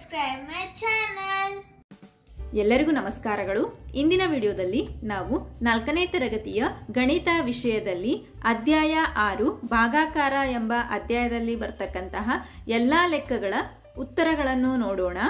subscribe my channel. ಎಲ್ಲರಿಗೂ ನಮಸ್ಕಾರಗಳು ಇಂದಿನ ವಿಡಿಯೋದಲ್ಲಿ ನಾವು ನಾಲ್ಕನೇ ತರಗತಿಯ ಗಣಿತ ವಿಷಯದಲ್ಲಿ ಅಧ್ಯಾಯ ಆರು ಭಾಗಾಕಾರ ಎಂಬ ಅಧ್ಯಾಯದಲ್ಲಿ ಬರ್ತಕ್ಕಂತಹ ಎಲ್ಲಾ ಲೆಕ್ಕಗಳ ಉತ್ತರಗಳನ್ನು ನೋಡೋಣ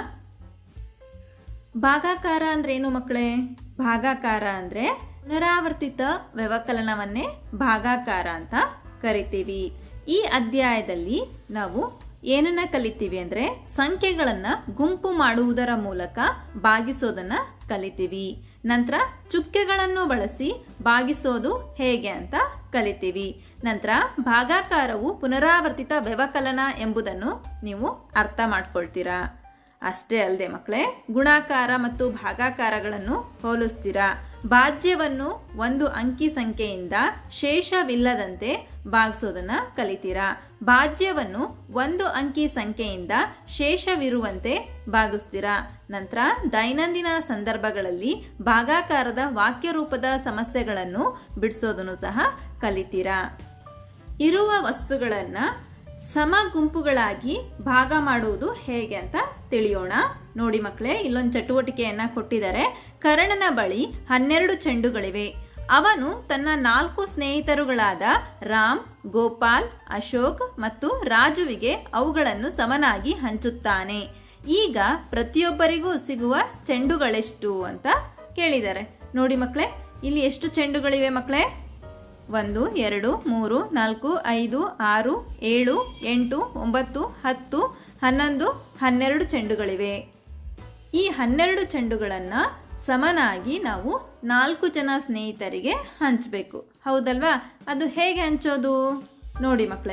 ಭಾಗಾಕಾರ ಅಂದ್ರೇನು ಮಕ್ಕಳೇ ಭಾಗಾಕಾರ ಅಂದ್ರೆ ಪುನರಾವರ್ತಿತ ವ್ಯವಕಲನವನ್ನೇ ಭಾಗಾಕಾರ ಅಂತ ಕರಿತೀವಿ ಈ ಅಧ್ಯಾಯದಲ್ಲಿ ನಾವು ಏನನ್ನ ಕಲಿತೀವಿ ಅಂದ್ರೆ ಸಂಖ್ಯೆಗಳನ್ನ ಗುಂಪು ಮಾಡುವುದರ ಮೂಲಕ ಭಾಗಿಸೋದನ್ನ ಕಲಿತೀವಿ ನಂತರ ಚುಕ್ಕೆಗಳನ್ನು ಬಳಸಿ ಭಾಗಿಸೋದು ಹೇಗೆ ಅಂತ ಕಲಿತೀವಿ ನಂತರ ಭಾಗಾಕಾರವು ಪುನರಾವರ್ತಿತ ವ್ಯವಕಲನ ಎಂಬುದನ್ನು ನೀವು ಅರ್ಥ ಮಾಡ್ಕೊಳ್ತೀರಾ ಅಷ್ಟೇ ಅಲ್ಲದೆ ಮಕ್ಕಳೇ ಗುಣಾಕಾರ ಮತ್ತು ಭಾಗಾಕಾರಗಳನ್ನು ಹೋಲಿಸ್ತೀರಾ ಭಾಜ್ಯವನ್ನು ಒಂದು ಅಂಕಿ ಸಂಖ್ಯೆಯಿಂದ ಶೇಷವಿಲ್ಲದಂತೆ ಭಾಗಿಸೋದನ್ನ ಕಲಿತೀರಾ ಭಾಜ್ಯವನ್ನು ಒಂದು ಅಂಕಿ ಸಂಖ್ಯೆಯಿಂದ ಶೇಷವಿರುವಂತೆ ಭಾಗಿಸ್ತೀರಾ ನಂತರ ದೈನಂದಿನ ಸಂದರ್ಭಗಳಲ್ಲಿ ಭಾಗಾಕಾರದ ವಾಕ್ಯ ರೂಪದ ಸಮಸ್ಯೆಗಳನ್ನು ಬಿಡಿಸೋದನ್ನು ಸಹ ಕಲಿತೀರಾ ಇರುವ ವಸ್ತುಗಳನ್ನ ಸಮ ಗುಂಪುಗಳಾಗಿ ಭಾಗ ಮಾಡುವುದು ಹೇಗೆ ಅಂತ ತಿಳಿಯೋಣ ನೋಡಿ ಮಕ್ಕಳೇ ಇಲ್ಲೊಂದು ಚಟುವಟಿಕೆಯನ್ನ ಕೊಟ್ಟಿದ್ದಾರೆ ಕರ್ಣನ ಬಳಿ ಹನ್ನೆರಡು ಚೆಂಡುಗಳಿವೆ ಅವನು ತನ್ನ ನಾಲ್ಕು ಸ್ನೇಹಿತರುಗಳಾದ ರಾಮ್ ಗೋಪಾಲ್ ಅಶೋಕ್ ಮತ್ತು ರಾಜುವಿಗೆ ಅವುಗಳನ್ನು ಸಮನಾಗಿ ಹಂಚುತ್ತಾನೆ ಈಗ ಪ್ರತಿಯೊಬ್ಬರಿಗೂ ಸಿಗುವ ಚೆಂಡುಗಳೆಷ್ಟು ಅಂತ ಕೇಳಿದ್ದಾರೆ ನೋಡಿ ಮಕ್ಕಳೇ ಇಲ್ಲಿ ಎಷ್ಟು ಚೆಂಡುಗಳಿವೆ ಮಕ್ಕಳೇ ಒಂದು ಎರಡು ಮೂರು ನಾಲ್ಕು ಐದು ಆರು ಏಳು ಎಂಟು ಒಂಬತ್ತು ಹತ್ತು ಹನ್ನೊಂದು ಹನ್ನೆರಡು ಚೆಂಡುಗಳಿವೆ ಈ ಹನ್ನೆರಡು ಚೆಂಡುಗಳನ್ನು ಸಮನಾಗಿ ನಾವು ನಾಲ್ಕು ಜನ ಸ್ನೇಹಿತರಿಗೆ ಹಂಚಬೇಕು ಹೌದಲ್ವಾ ಅದು ಹೇಗೆ ಹಂಚೋದು ನೋಡಿ ಮಕ್ಕಳೇ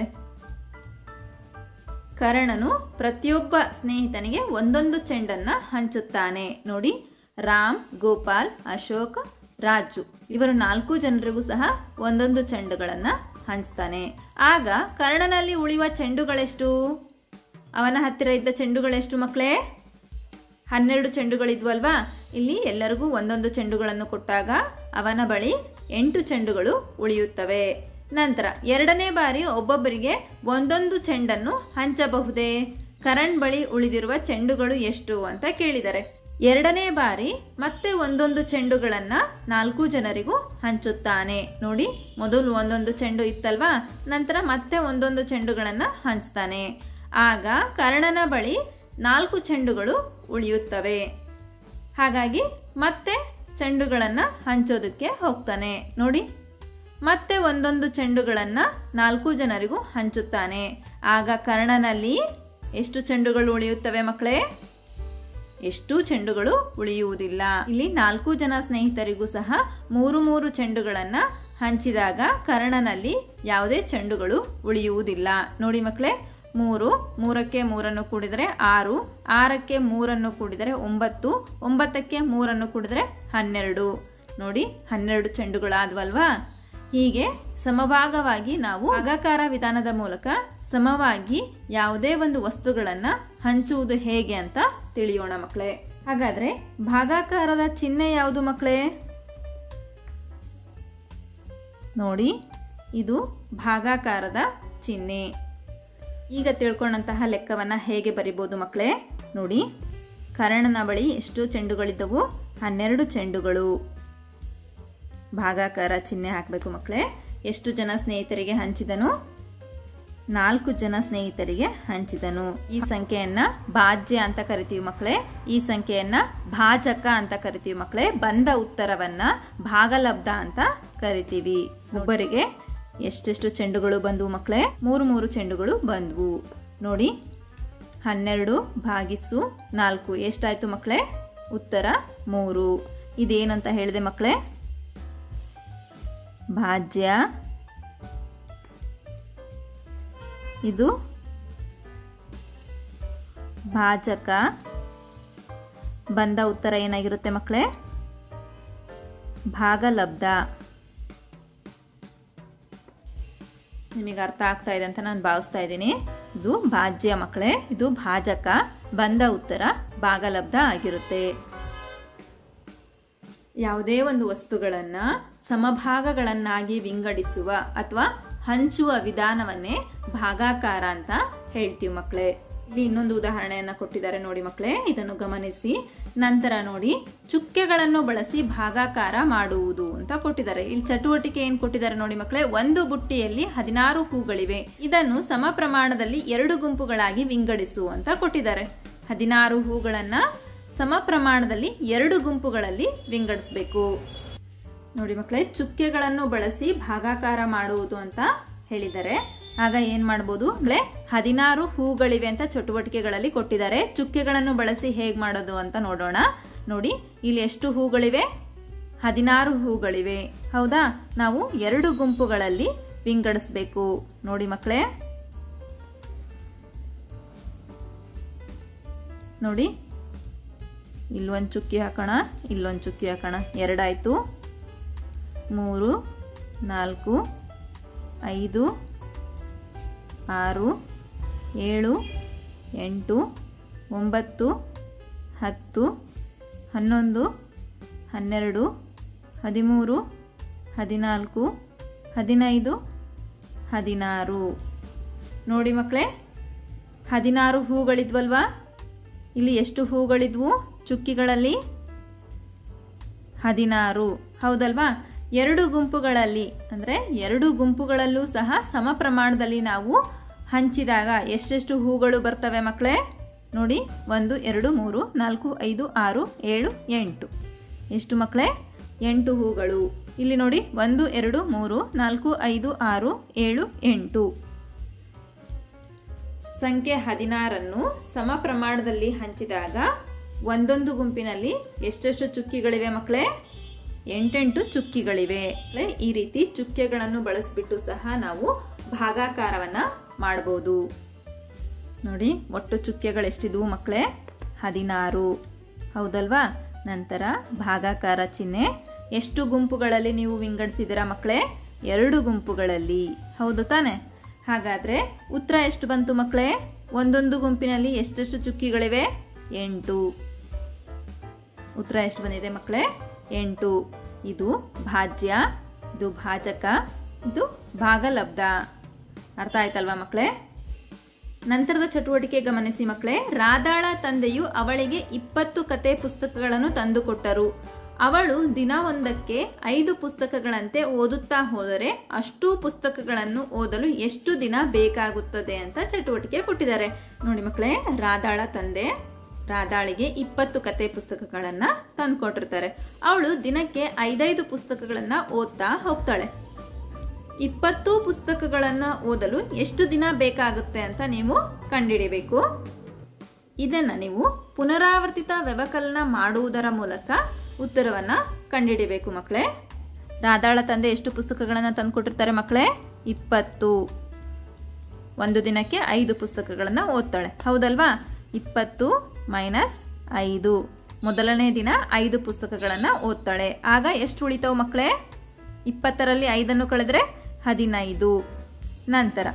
ಕರ್ಣನು ಪ್ರತಿಯೊಬ್ಬ ಸ್ನೇಹಿತನಿಗೆ ಒಂದೊಂದು ಚೆಂಡನ್ನ ಹಂಚುತ್ತಾನೆ ನೋಡಿ ರಾಮ್ ಗೋಪಾಲ್ ಅಶೋಕ್ ರಾಜು ಇವರು ನಾಲ್ಕು ಜನರಿಗೂ ಸಹ ಒಂದೊಂದು ಚೆಂಡುಗಳನ್ನ ಹಂಚ್ತಾನೆ ಆಗ ಕರ್ಣನಲ್ಲಿ ಉಳಿಯುವ ಚೆಂಡುಗಳೆಷ್ಟು ಅವನ ಹತ್ತಿರ ಇದ್ದ ಚೆಂಡುಗಳೆಷ್ಟು ಮಕ್ಕಳೇ ಹನ್ನೆರಡು ಚೆಂಡುಗಳಿದ್ವಲ್ವಾ ಇಲ್ಲಿ ಎಲ್ಲರಿಗೂ ಒಂದೊಂದು ಚೆಂಡುಗಳನ್ನು ಕೊಟ್ಟಾಗ ಅವನ ಬಳಿ ಎಂಟು ಚೆಂಡುಗಳು ಉಳಿಯುತ್ತವೆ ನಂತರ ಎರಡನೇ ಬಾರಿ ಒಬ್ಬೊಬ್ಬರಿಗೆ ಒಂದೊಂದು ಚೆಂಡನ್ನು ಹಂಚಬಹುದೇ ಕರಣ್ ಬಳಿ ಉಳಿದಿರುವ ಚೆಂಡುಗಳು ಎಷ್ಟು ಅಂತ ಕೇಳಿದ್ದಾರೆ ಎರಡನೇ ಬಾರಿ ಮತ್ತೆ ಒಂದೊಂದು ಚೆಂಡುಗಳನ್ನ ನಾಲ್ಕು ಜನರಿಗೂ ಹಂಚುತ್ತಾನೆ ನೋಡಿ ಮೊದಲು ಒಂದೊಂದು ಚೆಂಡು ಇತ್ತಲ್ವಾ ನಂತರ ಮತ್ತೆ ಒಂದೊಂದು ಚೆಂಡುಗಳನ್ನ ಹಂಚ್ತಾನೆ ಆಗ ಕರ್ಣನ ಬಳಿ ನಾಲ್ಕು ಚೆಂಡುಗಳು ಉಳಿಯುತ್ತವೆ ಹಾಗಾಗಿ ಮತ್ತೆ ಚೆಂಡುಗಳನ್ನ ಹಂಚೋದಕ್ಕೆ ಹೋಗ್ತಾನೆ ನೋಡಿ ಮತ್ತೆ ಒಂದೊಂದು ಚೆಂಡುಗಳನ್ನ ನಾಲ್ಕು ಜನರಿಗೂ ಹಂಚುತ್ತಾನೆ ಆಗ ಕರ್ಣನಲ್ಲಿ ಎಷ್ಟು ಚೆಂಡುಗಳು ಉಳಿಯುತ್ತವೆ ಮಕ್ಕಳೇ ಎಷ್ಟು ಚೆಂಡುಗಳು ಉಳಿಯುವುದಿಲ್ಲ ಇಲ್ಲಿ ನಾಲ್ಕು ಜನ ಸ್ನೇಹಿತರಿಗೂ ಸಹ ಮೂರು ಮೂರು ಚೆಂಡುಗಳನ್ನ ಹಂಚಿದಾಗ ಕರ್ಣನಲ್ಲಿ ಯಾವುದೇ ಚೆಂಡುಗಳು ಉಳಿಯುವುದಿಲ್ಲ ನೋಡಿ ಮಕ್ಕಳೇ ಮೂರು ಮೂರಕ್ಕೆ ಮೂರನ್ನು ಕೂಡಿದರೆ ಆರು ಆರಕ್ಕೆ ಮೂರನ್ನು ಕೂಡಿದರೆ ಒಂಬತ್ತು ಒಂಬತ್ತಕ್ಕೆ ಮೂರನ್ನು ಕೂಡಿದರೆ ಹನ್ನೆರಡು ನೋಡಿ ಹನ್ನೆರಡು ಚೆಂಡುಗಳಾದ್ವಲ್ವಾ ಹೀಗೆ ಸಮಭಾಗವಾಗಿ ನಾವು ಭಾಗಾಕಾರ ವಿಧಾನದ ಮೂಲಕ ಸಮವಾಗಿ ಯಾವುದೇ ಒಂದು ವಸ್ತುಗಳನ್ನ ಹಂಚುವುದು ಹೇಗೆ ಅಂತ ತಿಳಿಯೋಣ ಮಕ್ಕಳೇ ಹಾಗಾದ್ರೆ ಭಾಗಾಕಾರದ ಚಿಹ್ನೆ ಯಾವುದು ಮಕ್ಕಳೇ ನೋಡಿ ಇದು ಭಾಗಾಕಾರದ ಚಿಹ್ನೆ ಈಗ ತಿಳ್ಕೊಂಡಂತಹ ಲೆಕ್ಕವನ್ನ ಹೇಗೆ ಬರಿಬೋದು ಮಕ್ಕಳೇ ನೋಡಿ ಕರ್ಣನ ಬಳಿ ಎಷ್ಟು ಚೆಂಡುಗಳಿದ್ದವು ಹನ್ನೆರಡು ಚೆಂಡುಗಳು ಭಾಗಾಕಾರ ಚಿಹ್ನೆ ಹಾಕಬೇಕು ಮಕ್ಕಳೇ ಎಷ್ಟು ಜನ ಸ್ನೇಹಿತರಿಗೆ ಹಂಚಿದನು ನಾಲ್ಕು ಜನ ಸ್ನೇಹಿತರಿಗೆ ಹಂಚಿದನು ಈ ಸಂಖ್ಯೆಯನ್ನ ಭಾಜ್ಯ ಅಂತ ಕರಿತೀವಿ ಮಕ್ಕಳೇ ಈ ಸಂಖ್ಯೆಯನ್ನ ಭಾಜಕ ಅಂತ ಕರಿತೀವಿ ಮಕ್ಕಳೇ ಬಂದ ಉತ್ತರವನ್ನ ಭಾಗಲಬ್ಧ ಅಂತ ಕರಿತೀವಿ ಒಬ್ಬರಿಗೆ ಎಷ್ಟೆಷ್ಟು ಚೆಂಡುಗಳು ಬಂದವು ಮಕ್ಕಳೇ ಮೂರು ಮೂರು ಚೆಂಡುಗಳು ಬಂದ್ವು ನೋಡಿ ಹನ್ನೆರಡು ಭಾಗಿಸು ನಾಲ್ಕು ಎಷ್ಟಾಯ್ತು ಮಕ್ಕಳೇ ಉತ್ತರ ಮೂರು ಇದೇನಂತ ಹೇಳಿದೆ ಮಕ್ಕಳೇ ಭಾಜ್ಯ ಇದು ಭಾಜಕ ಬಂದ ಉತ್ತರ ಏನಾಗಿರುತ್ತೆ ಮಕ್ಕಳೇ ಭಾಗಲಬ್ಧ ನಿಮಗೆ ಅರ್ಥ ಆಗ್ತಾ ಇದೆ ಅಂತ ನಾನು ಭಾವಿಸ್ತಾ ಇದ್ದೀನಿ ಇದು ಭಾಜ್ಯ ಮಕ್ಕಳೇ ಇದು ಭಾಜಕ ಬಂದ ಉತ್ತರ ಭಾಗಲಬ್ಧ ಆಗಿರುತ್ತೆ ಯಾವುದೇ ಒಂದು ವಸ್ತುಗಳನ್ನ ಸಮಭಾಗಗಳನ್ನಾಗಿ ವಿಂಗಡಿಸುವ ಅಥವಾ ಹಂಚುವ ವಿಧಾನವನ್ನೇ ಭಾಗಾಕಾರ ಅಂತ ಹೇಳ್ತೀವಿ ಮಕ್ಕಳೇ ಇಲ್ಲಿ ಇನ್ನೊಂದು ಉದಾಹರಣೆಯನ್ನ ಕೊಟ್ಟಿದ್ದಾರೆ ನೋಡಿ ಮಕ್ಕಳೇ ಇದನ್ನು ಗಮನಿಸಿ ನಂತರ ನೋಡಿ ಚುಕ್ಕೆಗಳನ್ನು ಬಳಸಿ ಭಾಗಾಕಾರ ಮಾಡುವುದು ಅಂತ ಕೊಟ್ಟಿದ್ದಾರೆ ಇಲ್ಲಿ ಚಟುವಟಿಕೆ ಏನ್ ಕೊಟ್ಟಿದ್ದಾರೆ ನೋಡಿ ಮಕ್ಕಳೇ ಒಂದು ಬುಟ್ಟಿಯಲ್ಲಿ ಹದಿನಾರು ಹೂಗಳಿವೆ ಇದನ್ನು ಸಮ ಪ್ರಮಾಣದಲ್ಲಿ ಎರಡು ಗುಂಪುಗಳಾಗಿ ವಿಂಗಡಿಸು ಅಂತ ಕೊಟ್ಟಿದ್ದಾರೆ ಹದಿನಾರು ಹೂಗಳನ್ನ ಸಮ ಪ್ರಮಾಣದಲ್ಲಿ ಎರಡು ಗುಂಪುಗಳಲ್ಲಿ ವಿಂಗಡಿಸಬೇಕು ನೋಡಿ ಮಕ್ಕಳೇ ಚುಕ್ಕೆಗಳನ್ನು ಬಳಸಿ ಭಾಗಾಕಾರ ಮಾಡುವುದು ಅಂತ ಹೇಳಿದ್ದಾರೆ ಆಗ ಏನ್ ಮಾಡ್ಬೋದು ಮಕ್ಕಳೇ ಹದಿನಾರು ಹೂಗಳಿವೆ ಅಂತ ಚಟುವಟಿಕೆಗಳಲ್ಲಿ ಕೊಟ್ಟಿದ್ದಾರೆ ಚುಕ್ಕೆಗಳನ್ನು ಬಳಸಿ ಹೇಗ್ ಮಾಡೋದು ಅಂತ ನೋಡೋಣ ನೋಡಿ ಇಲ್ಲಿ ಎಷ್ಟು ಹೂಗಳಿವೆ ಹದಿನಾರು ಹೂಗಳಿವೆ ಹೌದಾ ನಾವು ಎರಡು ಗುಂಪುಗಳಲ್ಲಿ ವಿಂಗಡಿಸ್ಬೇಕು ನೋಡಿ ಮಕ್ಕಳೇ ನೋಡಿ ಇಲ್ಲೊಂದು ಚುಕ್ಕಿ ಹಾಕೋಣ ಇಲ್ಲೊಂದು ಚುಕ್ಕಿ ಹಾಕೋಣ ಎರಡಾಯ್ತು ಮೂರು ನಾಲ್ಕು ಐದು ಆರು ಏಳು ಎಂಟು ಒಂಬತ್ತು ಹತ್ತು ಹನ್ನೊಂದು ಹನ್ನೆರಡು ಹದಿಮೂರು ಹದಿನಾಲ್ಕು ಹದಿನೈದು ಹದಿನಾರು ನೋಡಿ ಮಕ್ಕಳೇ ಹದಿನಾರು ಹೂಗಳಿದ್ವಲ್ವಾ ಇಲ್ಲಿ ಎಷ್ಟು ಹೂಗಳಿದ್ವು ಚುಕ್ಕಿಗಳಲ್ಲಿ ಹದಿನಾರು ಹೌದಲ್ವಾ ಎರಡು ಗುಂಪುಗಳಲ್ಲಿ ಅಂದರೆ ಎರಡು ಗುಂಪುಗಳಲ್ಲೂ ಸಹ ಸಮ ಪ್ರಮಾಣದಲ್ಲಿ ನಾವು ಹಂಚಿದಾಗ ಎಷ್ಟೆಷ್ಟು ಹೂಗಳು ಬರ್ತವೆ ಮಕ್ಕಳೇ ನೋಡಿ ಒಂದು ಎರಡು ಮೂರು ನಾಲ್ಕು ಐದು ಆರು ಏಳು ಎಂಟು ಎಷ್ಟು ಮಕ್ಕಳೇ ಎಂಟು ಹೂಗಳು ಇಲ್ಲಿ ನೋಡಿ ಒಂದು ಎರಡು ಮೂರು ನಾಲ್ಕು ಐದು ಆರು ಏಳು ಎಂಟು ಸಂಖ್ಯೆ ಹದಿನಾರನ್ನು ಸಮ ಪ್ರಮಾಣದಲ್ಲಿ ಹಂಚಿದಾಗ ಒಂದೊಂದು ಗುಂಪಿನಲ್ಲಿ ಎಷ್ಟೆಷ್ಟು ಚುಕ್ಕಿಗಳಿವೆ ಮಕ್ಕಳೇ ಎಂಟೆಂಟು ಚುಕ್ಕಿಗಳಿವೆ ಈ ರೀತಿ ಚುಕ್ಕೆಗಳನ್ನು ಬಳಸಿಬಿಟ್ಟು ಸಹ ನಾವು ಭಾಗಾಕಾರವನ್ನ ಮಾಡಬಹುದು ನೋಡಿ ಒಟ್ಟು ಚುಕ್ಕೆಗಳು ಎಷ್ಟಿದ್ವು ಮಕ್ಕಳೇ ಹದಿನಾರು ಹೌದಲ್ವಾ ನಂತರ ಭಾಗಾಕಾರ ಚಿಹ್ನೆ ಎಷ್ಟು ಗುಂಪುಗಳಲ್ಲಿ ನೀವು ವಿಂಗಡಿಸಿದಿರಾ ಮಕ್ಕಳೇ ಎರಡು ಗುಂಪುಗಳಲ್ಲಿ ಹೌದು ತಾನೆ ಹಾಗಾದ್ರೆ ಉತ್ತರ ಎಷ್ಟು ಬಂತು ಮಕ್ಕಳೇ ಒಂದೊಂದು ಗುಂಪಿನಲ್ಲಿ ಎಷ್ಟೆಷ್ಟು ಚುಕ್ಕಿಗಳಿವೆ ಎಂಟು ಉತ್ತರ ಎಷ್ಟು ಬಂದಿದೆ ಮಕ್ಕಳೇ ಎಂಟು ಇದು ಭಾಜ್ಯ ಇದು ಭಾಜಕ ಇದು ಭಾಗಲಬ್ಧ ಅರ್ಥ ಆಯ್ತಲ್ವಾ ಮಕ್ಕಳೇ ನಂತರದ ಚಟುವಟಿಕೆ ಗಮನಿಸಿ ಮಕ್ಕಳೇ ರಾಧಾಳ ತಂದೆಯು ಅವಳಿಗೆ ಇಪ್ಪತ್ತು ಕತೆ ಪುಸ್ತಕಗಳನ್ನು ತಂದುಕೊಟ್ಟರು ಅವಳು ದಿನವೊಂದಕ್ಕೆ ಐದು ಪುಸ್ತಕಗಳಂತೆ ಓದುತ್ತಾ ಹೋದರೆ ಅಷ್ಟೂ ಪುಸ್ತಕಗಳನ್ನು ಓದಲು ಎಷ್ಟು ದಿನ ಬೇಕಾಗುತ್ತದೆ ಅಂತ ಚಟುವಟಿಕೆ ಕೊಟ್ಟಿದ್ದಾರೆ ನೋಡಿ ಮಕ್ಕಳೇ ರಾಧಾಳ ತಂದೆ ರಾಧಾಳಿಗೆ ಇಪ್ಪತ್ತು ಕತೆ ಪುಸ್ತಕಗಳನ್ನ ತಂದ್ಕೊಟ್ಟಿರ್ತಾರೆ ಅವಳು ದಿನಕ್ಕೆ ಐದೈದು ಪುಸ್ತಕಗಳನ್ನ ಓದ್ತಾ ಹೋಗ್ತಾಳೆ ಇಪ್ಪತ್ತು ಪುಸ್ತಕಗಳನ್ನ ಓದಲು ಎಷ್ಟು ದಿನ ಬೇಕಾಗುತ್ತೆ ಅಂತ ನೀವು ಕಂಡುಹಿಡಿಬೇಕು ಇದನ್ನ ನೀವು ಪುನರಾವರ್ತಿತ ವ್ಯವಕಲನ ಮಾಡುವುದರ ಮೂಲಕ ಉತ್ತರವನ್ನ ಕಂಡುಹಿಡಿಬೇಕು ಮಕ್ಕಳೇ ರಾಧಾಳ ತಂದೆ ಎಷ್ಟು ಪುಸ್ತಕಗಳನ್ನ ತಂದ್ಕೊಟ್ಟಿರ್ತಾರೆ ಮಕ್ಕಳೇ ಇಪ್ಪತ್ತು ಒಂದು ದಿನಕ್ಕೆ ಐದು ಪುಸ್ತಕಗಳನ್ನ ಓದ್ತಾಳೆ ಹೌದಲ್ವಾ ಇಪ್ಪತ್ತು ಮೈನಸ್ ಐದು ಮೊದಲನೇ ದಿನ ಐದು ಪುಸ್ತಕಗಳನ್ನ ಓದ್ತಾಳೆ ಆಗ ಎಷ್ಟು ಉಳಿತಾವು ಮಕ್ಕಳೇ ಇಪ್ಪತ್ತರಲ್ಲಿ ಐದನ್ನು ಕಳೆದ್ರೆ ಹದಿನೈದು ನಂತರ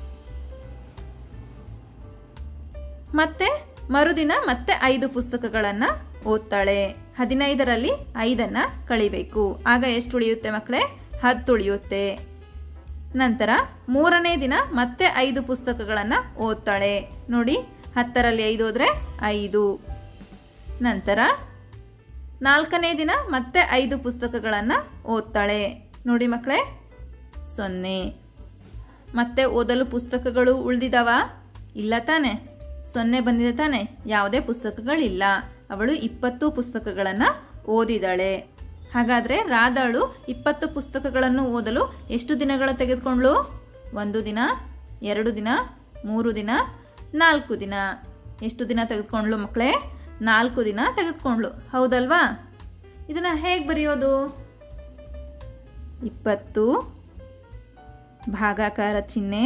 ಮತ್ತೆ ಮರುದಿನ ಮತ್ತೆ ಐದು ಪುಸ್ತಕಗಳನ್ನ ಓದ್ತಾಳೆ ಹದಿನೈದರಲ್ಲಿ ಐದನ್ನ ಕಳಿಬೇಕು ಆಗ ಎಷ್ಟು ಉಳಿಯುತ್ತೆ ಮಕ್ಕಳೇ ಹತ್ತು ಉಳಿಯುತ್ತೆ ನಂತರ ಮೂರನೇ ದಿನ ಮತ್ತೆ ಐದು ಪುಸ್ತಕಗಳನ್ನ ಓದ್ತಾಳೆ ನೋಡಿ ಹತ್ತರಲ್ಲಿ ಐದು ಹೋದ್ರೆ ಐದು ನಂತರ ನಾಲ್ಕನೇ ದಿನ ಮತ್ತೆ ಐದು ಪುಸ್ತಕಗಳನ್ನ ಓದ್ತಾಳೆ ನೋಡಿ ಮಕ್ಕಳೇ ಸೊನ್ನೆ ಮತ್ತೆ ಓದಲು ಪುಸ್ತಕಗಳು ಉಳಿದಿದಾವ ಇಲ್ಲ ತಾನೆ ಸೊನ್ನೆ ಬಂದಿದೆ ತಾನೆ ಯಾವುದೇ ಪುಸ್ತಕಗಳಿಲ್ಲ ಅವಳು ಇಪ್ಪತ್ತು ಪುಸ್ತಕಗಳನ್ನ ಓದಿದಾಳೆ ಹಾಗಾದ್ರೆ ರಾಧಾಳು ಇಪ್ಪತ್ತು ಪುಸ್ತಕಗಳನ್ನು ಓದಲು ಎಷ್ಟು ದಿನಗಳು ತೆಗೆದುಕೊಂಡ್ಳು ಒಂದು ದಿನ ಎರಡು ದಿನ ಮೂರು ದಿನ ನಾಲ್ಕು ದಿನ ಎಷ್ಟು ದಿನ ತೆಗೆದುಕೊಂಡ್ಳು ಮಕ್ಕಳೇ ನಾಲ್ಕು ದಿನ ತೆಗೆದುಕೊಂಡ್ಳು ಹೌದಲ್ವಾ ಇದನ್ನ ಹೇಗೆ ಬರೆಯೋದು ಇಪ್ಪತ್ತು ಭಾಗಾಕಾರ ಚಿಹ್ನೆ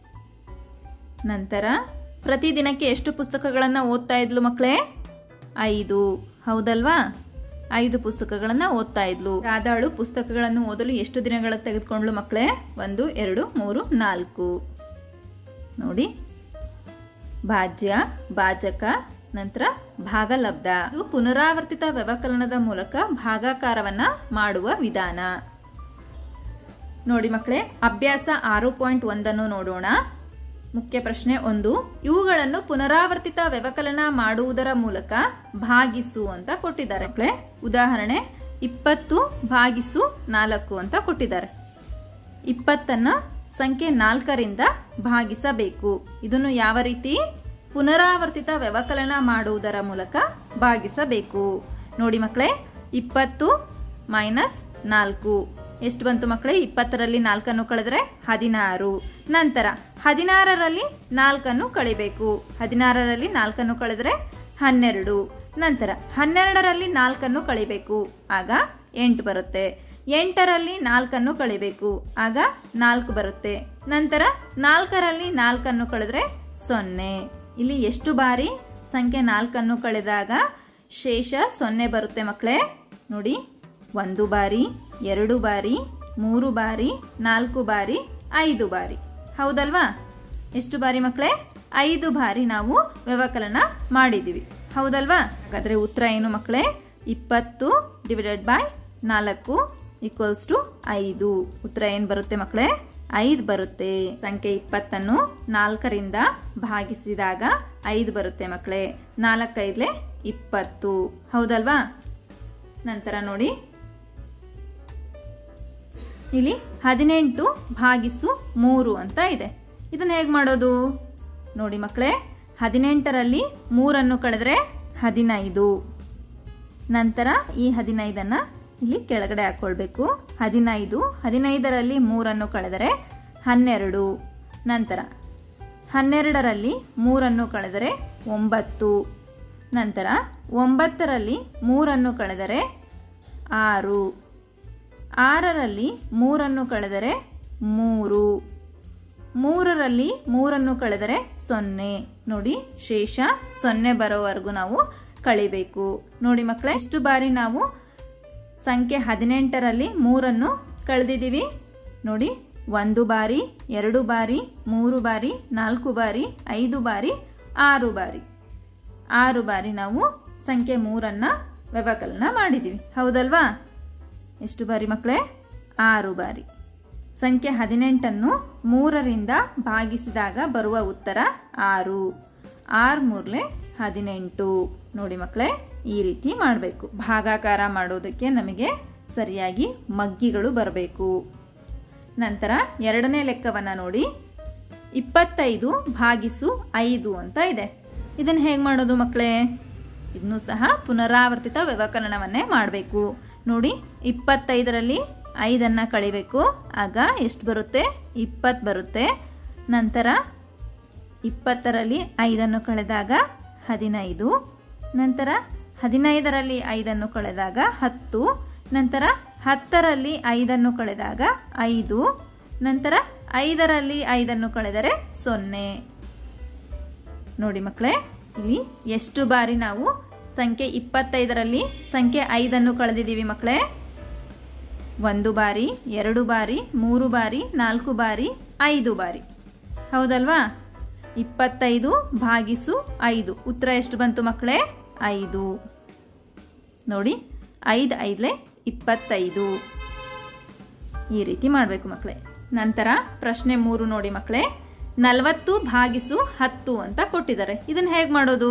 ನಂತರ ಪ್ರತಿದಿನಕ್ಕೆ ಎಷ್ಟು ಪುಸ್ತಕಗಳನ್ನು ಓದ್ತಾ ಇದ್ಲು ಮಕ್ಕಳೇ ಐದು ಹೌದಲ್ವಾ ಐದು ಪುಸ್ತಕಗಳನ್ನು ಓದ್ತಾ ಇದ್ಲು ರಾಧಾಳು ಪುಸ್ತಕಗಳನ್ನು ಓದಲು ಎಷ್ಟು ದಿನಗಳ ತೆಗೆದುಕೊಂಡ್ಲು ಮಕ್ಕಳೇ ಒಂದು ಎರಡು ಮೂರು ನಾಲ್ಕು ನೋಡಿ ಭಾಜ್ಯ ಭಾಜಕ ನಂತರ ಭಾಗಲಬ್ಧ ಇದು ಪುನರಾವರ್ತಿತ ವ್ಯವಕಲನದ ಮೂಲಕ ಭಾಗಾಕಾರವನ್ನ ಮಾಡುವ ವಿಧಾನ ನೋಡಿ ಮಕ್ಕಳೇ ಅಭ್ಯಾಸ ಆರು ಪಾಯಿಂಟ್ ಒಂದನ್ನು ನೋಡೋಣ ಮುಖ್ಯ ಪ್ರಶ್ನೆ ಒಂದು ಇವುಗಳನ್ನು ಪುನರಾವರ್ತಿತ ವ್ಯವಕಲನ ಮಾಡುವುದರ ಮೂಲಕ ಭಾಗಿಸು ಅಂತ ಕೊಟ್ಟಿದ್ದಾರೆ ಮಕ್ಕಳೇ ಉದಾಹರಣೆ ಇಪ್ಪತ್ತು ಭಾಗಿಸು ನಾಲ್ಕು ಅಂತ ಕೊಟ್ಟಿದ್ದಾರೆ ಇಪ್ಪತ್ತನ್ನ ಸಂಖ್ಯೆ ನಾಲ್ಕರಿಂದ ಭಾಗಿಸಬೇಕು ಇದನ್ನು ಯಾವ ರೀತಿ ಪುನರಾವರ್ತಿತ ವ್ಯವಕಲನ ಮಾಡುವುದರ ಮೂಲಕ ಭಾಗಿಸಬೇಕು ನೋಡಿ ಮಕ್ಕಳೇ ಇಪ್ಪತ್ತು ಮೈನಸ್ ನಾಲ್ಕು ಎಷ್ಟು ಬಂತು ಮಕ್ಕಳೇ ಇಪ್ಪತ್ತರಲ್ಲಿ ನಾಲ್ಕನ್ನು ಕಳೆದ್ರೆ ಹದಿನಾರು ನಂತರ ಹದಿನಾರರಲ್ಲಿ ನಾಲ್ಕನ್ನು ಕಳಿಬೇಕು ಹದಿನಾರರಲ್ಲಿ ನಾಲ್ಕನ್ನು ಕಳೆದ್ರೆ ಹನ್ನೆರಡು ನಂತರ ಹನ್ನೆರಡರಲ್ಲಿ ನಾಲ್ಕನ್ನು ಕಳಿಬೇಕು ಆಗ ಎಂಟು ಬರುತ್ತೆ ಎಂಟರಲ್ಲಿ ನಾಲ್ಕನ್ನು ಕಳಿಬೇಕು ಆಗ ನಾಲ್ಕು ಬರುತ್ತೆ ನಂತರ ನಾಲ್ಕರಲ್ಲಿ ನಾಲ್ಕನ್ನು ಕಳೆದ್ರೆ ಸೊನ್ನೆ ಇಲ್ಲಿ ಎಷ್ಟು ಬಾರಿ ಸಂಖ್ಯೆ ನಾಲ್ಕನ್ನು ಕಳೆದಾಗ ಶೇಷ ಸೊನ್ನೆ ಬರುತ್ತೆ ಮಕ್ಕಳೇ ನೋಡಿ ಒಂದು ಬಾರಿ ಎರಡು ಬಾರಿ ಮೂರು ಬಾರಿ ನಾಲ್ಕು ಬಾರಿ ಐದು ಬಾರಿ ಹೌದಲ್ವಾ ಎಷ್ಟು ಬಾರಿ ಮಕ್ಕಳೇ ಐದು ಬಾರಿ ನಾವು ವ್ಯವಕಲನ ಮಾಡಿದ್ದೀವಿ ಹೌದಲ್ವಾ ಹಾಗಾದ್ರೆ ಉತ್ತರ ಏನು ಮಕ್ಕಳೇ ಇಪ್ಪತ್ತು ಡಿವೈಡೆಡ್ ಬೈ ನಾಲ್ಕು ಈಕ್ವಲ್ಸ್ ಟು ಐದು ಉತ್ತರ ಏನು ಬರುತ್ತೆ ಮಕ್ಕಳೇ ಐದು ಬರುತ್ತೆ ಸಂಖ್ಯೆ ಇಪ್ಪತ್ತನ್ನು ನಾಲ್ಕರಿಂದ ಭಾಗಿಸಿದಾಗ ಐದು ಬರುತ್ತೆ ಮಕ್ಕಳೇ ನಾಲ್ಕೈದ್ಲೆ ಇಪ್ಪತ್ತು ಹೌದಲ್ವಾ ನಂತರ ನೋಡಿ ಇಲ್ಲಿ ಹದಿನೆಂಟು ಭಾಗಿಸು ಮೂರು ಅಂತ ಇದೆ ಇದನ್ನ ಹೇಗೆ ಮಾಡೋದು ನೋಡಿ ಮಕ್ಕಳೇ ಹದಿನೆಂಟರಲ್ಲಿ ಮೂರನ್ನು ಕಳೆದ್ರೆ ಹದಿನೈದು ನಂತರ ಈ ಹದಿನೈದನ್ನ ಇಲ್ಲಿ ಕೆಳಗಡೆ ಹಾಕೊಳ್ಬೇಕು ಹದಿನೈದು ಹದಿನೈದರಲ್ಲಿ ಮೂರನ್ನು ಕಳೆದರೆ ಹನ್ನೆರಡು ನಂತರ ಹನ್ನೆರಡರಲ್ಲಿ ಮೂರನ್ನು ಕಳೆದರೆ ಒಂಬತ್ತು ನಂತರ ಒಂಬತ್ತರಲ್ಲಿ ಮೂರನ್ನು ಕಳೆದರೆ ಆರು ಆರರಲ್ಲಿ ಮೂರನ್ನು ಕಳೆದರೆ ಮೂರು ಮೂರರಲ್ಲಿ ಮೂರನ್ನು ಕಳೆದರೆ ಸೊನ್ನೆ ನೋಡಿ ಶೇಷ ಸೊನ್ನೆ ಬರೋವರೆಗೂ ನಾವು ಕಳಿಬೇಕು ನೋಡಿ ಮಕ್ಕಳೇ ಎಷ್ಟು ಬಾರಿ ನಾವು ಸಂಖ್ಯೆ ಹದಿನೆಂಟರಲ್ಲಿ ಮೂರನ್ನು ಕಳೆದಿದ್ದೀವಿ ನೋಡಿ ಒಂದು ಬಾರಿ ಎರಡು ಬಾರಿ ಮೂರು ಬಾರಿ ನಾಲ್ಕು ಬಾರಿ ಐದು ಬಾರಿ ಆರು ಬಾರಿ ಆರು ಬಾರಿ ನಾವು ಸಂಖ್ಯೆ ಮೂರನ್ನ ವ್ಯವಕಲನ ಮಾಡಿದ್ದೀವಿ ಹೌದಲ್ವಾ ಎಷ್ಟು ಬಾರಿ ಮಕ್ಕಳೇ ಆರು ಬಾರಿ ಸಂಖ್ಯೆ ಹದಿನೆಂಟನ್ನು ಮೂರರಿಂದ ಭಾಗಿಸಿದಾಗ ಬರುವ ಉತ್ತರ ಆರು ಆರು ಮೂರ್ಲೆ ಹದಿನೆಂಟು ನೋಡಿ ಮಕ್ಕಳೇ ಈ ರೀತಿ ಮಾಡಬೇಕು ಭಾಗಾಕಾರ ಮಾಡೋದಕ್ಕೆ ನಮಗೆ ಸರಿಯಾಗಿ ಮಗ್ಗಿಗಳು ಬರಬೇಕು ನಂತರ ಎರಡನೇ ಲೆಕ್ಕವನ್ನ ನೋಡಿ ಇಪ್ಪತ್ತೈದು ಭಾಗಿಸು ಐದು ಅಂತ ಇದೆ ಇದನ್ನು ಹೇಗೆ ಮಾಡೋದು ಮಕ್ಕಳೇ ಇದನ್ನು ಸಹ ಪುನರಾವರ್ತಿತ ವ್ಯವಕಲನವನ್ನೇ ಮಾಡಬೇಕು ನೋಡಿ ಇಪ್ಪತ್ತೈದರಲ್ಲಿ ಐದನ್ನು ಕಳಿಬೇಕು ಆಗ ಎಷ್ಟು ಬರುತ್ತೆ ಇಪ್ಪತ್ತು ಬರುತ್ತೆ ನಂತರ ಇಪ್ಪತ್ತರಲ್ಲಿ ಐದನ್ನು ಕಳೆದಾಗ ಹದಿನೈದು ನಂತರ ಹದಿನೈದರಲ್ಲಿ ಐದನ್ನು ಕಳೆದಾಗ ಹತ್ತು ನಂತರ ಹತ್ತರಲ್ಲಿ ಐದನ್ನು ಕಳೆದಾಗ ಐದು ನಂತರ ಐದರಲ್ಲಿ ಐದನ್ನು ಕಳೆದರೆ ಸೊನ್ನೆ ನೋಡಿ ಮಕ್ಕಳೇ ಇಲ್ಲಿ ಎಷ್ಟು ಬಾರಿ ನಾವು ಸಂಖ್ಯೆ ಇಪ್ಪತ್ತೈದರಲ್ಲಿ ಸಂಖ್ಯೆ ಐದನ್ನು ಕಳೆದಿದ್ದೀವಿ ಮಕ್ಕಳೇ ಒಂದು ಬಾರಿ ಎರಡು ಬಾರಿ ಮೂರು ಬಾರಿ ನಾಲ್ಕು ಬಾರಿ ಐದು ಬಾರಿ ಹೌದಲ್ವಾ ಇಪ್ಪತ್ತೈದು ಭಾಗಿಸು ಐದು ಉತ್ತರ ಎಷ್ಟು ಬಂತು ಮಕ್ಕಳೇ ಐದು ನೋಡಿ ಐದು ಐದ್ಲೆ ಇಪ್ಪತ್ತೈದು ಈ ರೀತಿ ಮಾಡಬೇಕು ಮಕ್ಕಳೇ ನಂತರ ಪ್ರಶ್ನೆ ಮೂರು ನೋಡಿ ಮಕ್ಕಳೇ ನಲವತ್ತು ಭಾಗಿಸು ಹತ್ತು ಅಂತ ಕೊಟ್ಟಿದ್ದಾರೆ ಇದನ್ನು ಹೇಗೆ ಮಾಡೋದು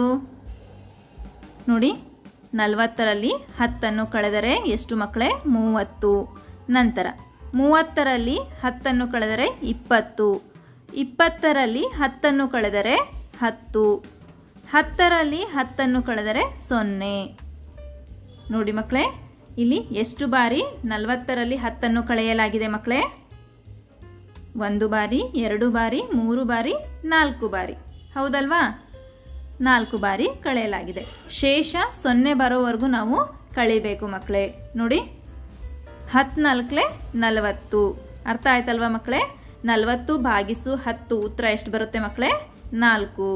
ನೋಡಿ ನಲವತ್ತರಲ್ಲಿ ಹತ್ತನ್ನು ಕಳೆದರೆ ಎಷ್ಟು ಮಕ್ಕಳೇ ಮೂವತ್ತು ನಂತರ ಮೂವತ್ತರಲ್ಲಿ ಹತ್ತನ್ನು ಕಳೆದರೆ ಇಪ್ಪತ್ತು ಇಪ್ಪತ್ತರಲ್ಲಿ ಹತ್ತನ್ನು ಕಳೆದರೆ ಹತ್ತು ಹತ್ತರಲ್ಲಿ ಹತ್ತನ್ನು ಕಳೆದರೆ ಸೊನ್ನೆ ನೋಡಿ ಮಕ್ಕಳೇ ಇಲ್ಲಿ ಎಷ್ಟು ಬಾರಿ ನಲವತ್ತರಲ್ಲಿ ಹತ್ತನ್ನು ಕಳೆಯಲಾಗಿದೆ ಮಕ್ಕಳೇ ಒಂದು ಬಾರಿ ಎರಡು ಬಾರಿ ಮೂರು ಬಾರಿ ನಾಲ್ಕು ಬಾರಿ ಹೌದಲ್ವಾ ನಾಲ್ಕು ಬಾರಿ ಕಳೆಯಲಾಗಿದೆ ಶೇಷ ಸೊನ್ನೆ ಬರೋವರೆಗೂ ನಾವು ಕಳಿಬೇಕು ಮಕ್ಕಳೇ ನೋಡಿ ಹತ್ನಾಲ್ಕಲೆ ನಲವತ್ತು ಅರ್ಥ ಆಯ್ತಲ್ವಾ ಮಕ್ಕಳೇ ನಲವತ್ತು ಭಾಗಿಸು ಹತ್ತು ಉತ್ತರ ಎಷ್ಟು ಬರುತ್ತೆ ಮಕ್ಕಳೇ ನಾಲ್ಕು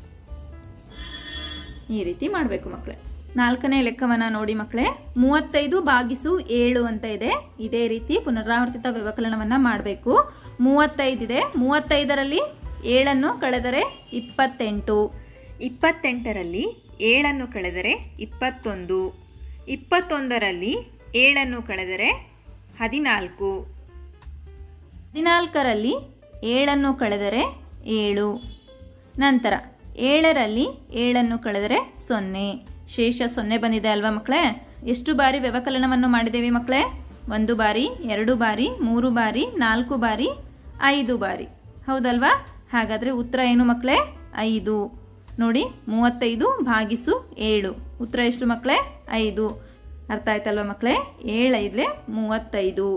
ಈ ರೀತಿ ಮಾಡಬೇಕು ಮಕ್ಕಳೇ ನಾಲ್ಕನೇ ಲೆಕ್ಕವನ್ನ ನೋಡಿ ಮಕ್ಕಳೇ ಮೂವತ್ತೈದು ಭಾಗಿಸು ಏಳು ಅಂತ ಇದೆ ಇದೇ ರೀತಿ ಪುನರಾವರ್ತಿತ ವ್ಯವಕಲನವನ್ನ ಮಾಡಬೇಕು ಮೂವತ್ತೈದಿದೆ ಮೂವತ್ತೈದರಲ್ಲಿ ಏಳನ್ನು ಕಳೆದರೆ ಇಪ್ಪತ್ತೆಂಟು ಇಪ್ಪತ್ತೆಂಟರಲ್ಲಿ ಏಳನ್ನು ಕಳೆದರೆ ಇಪ್ಪತ್ತೊಂದು ಇಪ್ಪತ್ತೊಂದರಲ್ಲಿ ಏಳನ್ನು ಕಳೆದರೆ ಹದಿನಾಲ್ಕು ಹದಿನಾಲ್ಕರಲ್ಲಿ ಏಳನ್ನು ಕಳೆದರೆ ಏಳು ನಂತರ ಏಳರಲ್ಲಿ ಏಳನ್ನು ಕಳೆದರೆ ಸೊನ್ನೆ ಶೇಷ ಸೊನ್ನೆ ಬಂದಿದೆ ಅಲ್ವಾ ಮಕ್ಕಳೇ ಎಷ್ಟು ಬಾರಿ ವ್ಯವಕಲನವನ್ನು ಮಾಡಿದ್ದೇವೆ ಮಕ್ಕಳೇ ಒಂದು ಬಾರಿ ಎರಡು ಬಾರಿ ಮೂರು ಬಾರಿ ನಾಲ್ಕು ಬಾರಿ ಐದು ಬಾರಿ ಹೌದಲ್ವಾ ಹಾಗಾದರೆ ಉತ್ತರ ಏನು ಮಕ್ಕಳೇ ಐದು ನೋಡಿ ಮೂವತ್ತೈದು ಭಾಗಿಸು ಏಳು ಉತ್ತರ ಎಷ್ಟು ಮಕ್ಕಳೇ ಐದು ಅರ್ಥ ಆಯ್ತಲ್ವಾ ಮಕ್ಕಳೇ ಏಳೈದ್ಲೆ ಮೂವತ್ತೈದು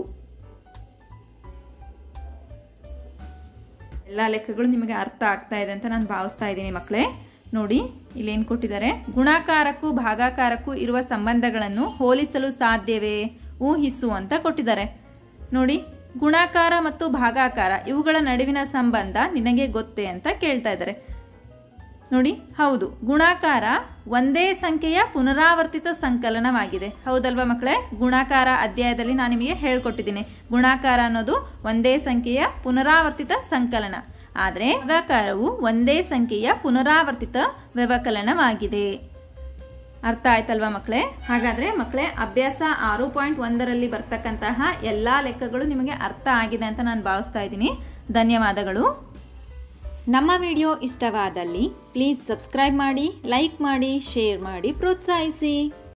ಎಲ್ಲ ಲೆಕ್ಕಗಳು ನಿಮಗೆ ಅರ್ಥ ಆಗ್ತಾ ಇದೆ ಅಂತ ನಾನು ಭಾವಿಸ್ತಾ ಇದ್ದೀನಿ ಮಕ್ಕಳೇ ನೋಡಿ ಇಲ್ಲೇನು ಕೊಟ್ಟಿದ್ದಾರೆ ಗುಣಾಕಾರಕ್ಕೂ ಭಾಗಾಕಾರಕ್ಕೂ ಇರುವ ಸಂಬಂಧಗಳನ್ನು ಹೋಲಿಸಲು ಸಾಧ್ಯವೇ ಊಹಿಸು ಅಂತ ಕೊಟ್ಟಿದ್ದಾರೆ ನೋಡಿ ಗುಣಾಕಾರ ಮತ್ತು ಭಾಗಾಕಾರ ಇವುಗಳ ನಡುವಿನ ಸಂಬಂಧ ನಿನಗೆ ಗೊತ್ತೇ ಅಂತ ಕೇಳ್ತಾ ಇದ್ದಾರೆ ನೋಡಿ ಹೌದು ಗುಣಾಕಾರ ಒಂದೇ ಸಂಖ್ಯೆಯ ಪುನರಾವರ್ತಿತ ಸಂಕಲನವಾಗಿದೆ ಹೌದಲ್ವಾ ಮಕ್ಕಳೇ ಗುಣಾಕಾರ ಅಧ್ಯಾಯದಲ್ಲಿ ನಾನು ನಿಮಗೆ ಹೇಳ್ಕೊಟ್ಟಿದ್ದೀನಿ ಗುಣಾಕಾರ ಅನ್ನೋದು ಒಂದೇ ಸಂಖ್ಯೆಯ ಪುನರಾವರ್ತಿತ ಸಂಕಲನ ಆದರೆ ಭಾಗಾಕಾರವು ಒಂದೇ ಸಂಖ್ಯೆಯ ಪುನರಾವರ್ತಿತ ವ್ಯವಕಲನವಾಗಿದೆ ಅರ್ಥ ಆಯ್ತಲ್ವಾ ಮಕ್ಕಳೇ ಹಾಗಾದ್ರೆ ಮಕ್ಕಳೇ ಅಭ್ಯಾಸ ಆರು ಪಾಯಿಂಟ್ ಒಂದರಲ್ಲಿ ಬರ್ತಕ್ಕಂತಹ ಎಲ್ಲ ಲೆಕ್ಕಗಳು ನಿಮಗೆ ಅರ್ಥ ಆಗಿದೆ ಅಂತ ನಾನು ಭಾವಿಸ್ತಾ ಇದ್ದೀನಿ ಧನ್ಯವಾದಗಳು ನಮ್ಮ ವಿಡಿಯೋ ಇಷ್ಟವಾದಲ್ಲಿ ಪ್ಲೀಸ್ ಸಬ್ಸ್ಕ್ರೈಬ್ ಮಾಡಿ ಲೈಕ್ ಮಾಡಿ ಶೇರ್ ಮಾಡಿ ಪ್ರೋತ್ಸಾಹಿಸಿ